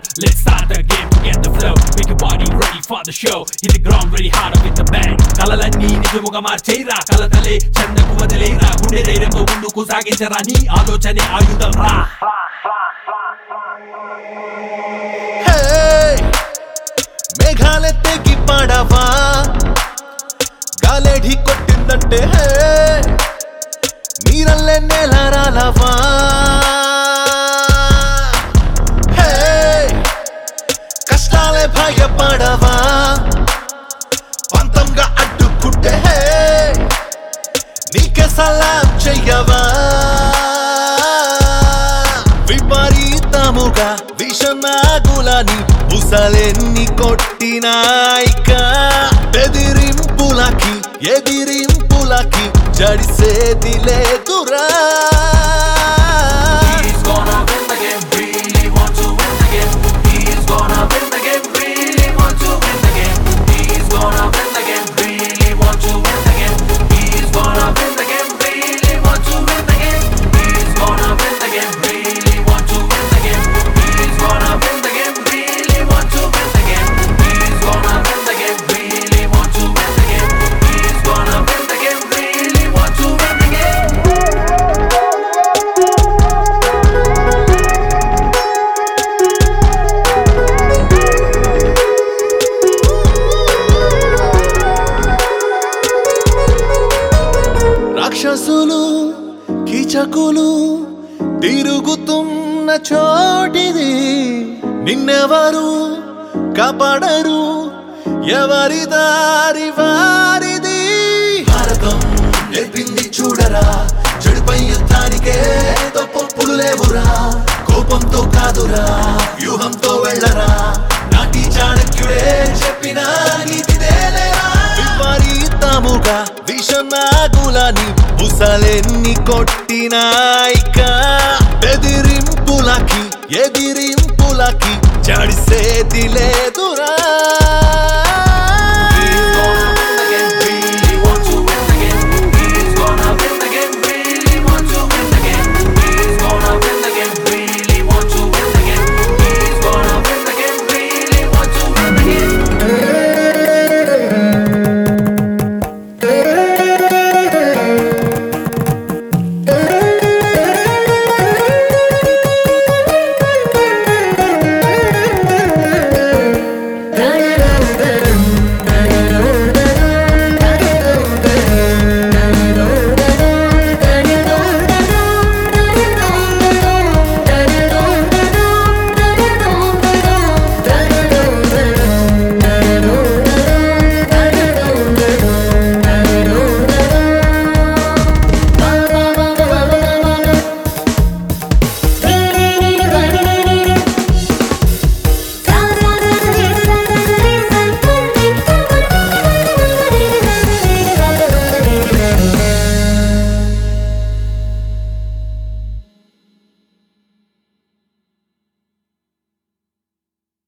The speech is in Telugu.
Let's start the game to get the flow. Make your body ready for the show. Hit the ground very hard with the bang. కలలన్నీ నిజముగా మార్చేరా కలతలే చందకు వదిలేరా గుండె ధైర్యంతో ముందుకు సాగించరా నీ ఆలోచనే ఆయుధం రా హే మేఘాలెత్తేకి పాడవా గాలేఢి కొట్టిందంటే హే నీరల్లే నేల రాలవా హే కష్టాలే భయపడవా పంతంగా అడ్డుకుంటే హే నీకే సలాం చెయ్యవా విపరీతముగా విషనాగులని బుసలెన్ని కొట్టినాయిక బెదిరింపులకి ఎదిరింపులకి జడిసేది లేదురా He's gonna win the game, really want to win the game. He's gonna win the game, really want to win the game. He's gonna win the game, really want to win the game. He's gonna win the game, really want to win the game. He's gonna win the game, really want to win the game. He's gonna win the game, really want to win the game. He's gonna win the game, really want to win the game. He's gonna win the game, really want to win the game. రాక్షసులు కీచకులు తిరుగుతున్న చోటిది నిన్నెవరు కాపాడరు ఎవరి దారి వారిది భారతం నేర్పింది చూడరా చెడుపై యుద్ధానికే తప్పులు లేవురా కోపంతో కాదురా వ్యూహంతో వెళ్ళరా నాటి చాణక్యుడే చెప్పిన నీతిదేలేరా విపరీతముగా విషనాగులని బుసలెన్ని కొట్టినాయిక బెదిరింపులకి ఎదిరింపులకి జడిసేది లేదురా